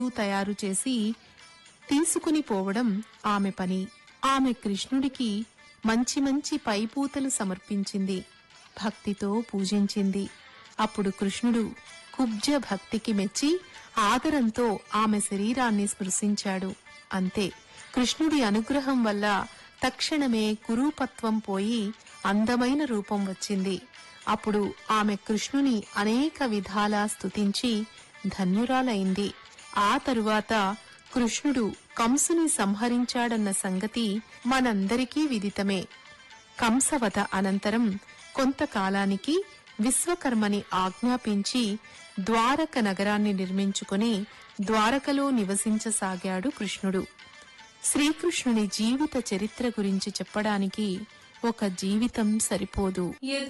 తయారు చేసి తీసుకుని పోవడం ఆమె పని ఆమె కృష్ణుడికి మంచి మంచి పైపూతలు సమర్పించింది భక్తితో పూజించింది అప్పుడు కృష్ణుడు కుబ్జ భక్తికి మెచ్చి ఆదరంతో ఆమె శరీరాన్ని స్పృశించాడు అంతే కృష్ణుడి అనుగ్రహం వల్ల తక్షణమే కురూపత్వం పోయి అందమైన రూపం వచ్చింది అప్పుడు ఆమె కృష్ణుని అనేక విధాలా స్తుతించి ధన్యురాలైంది ఆ తరువాత కృష్ణుడు కంసుని సంహరించాడన్న సంగతి మనందరికీ విదితమే కంసవధ అనంతరం కొంతకాలానికి విశ్వకర్మని ఆజ్ఞాపించి ద్వారక నగరాన్ని నిర్మించుకుని ద్వారకలో నివసించసాగాడు కృష్ణుడు శ్రీకృష్ణుని జీవిత చరిత్ర గురించి చెప్పడానికి ఒక జీవితం సరిపోదు यदा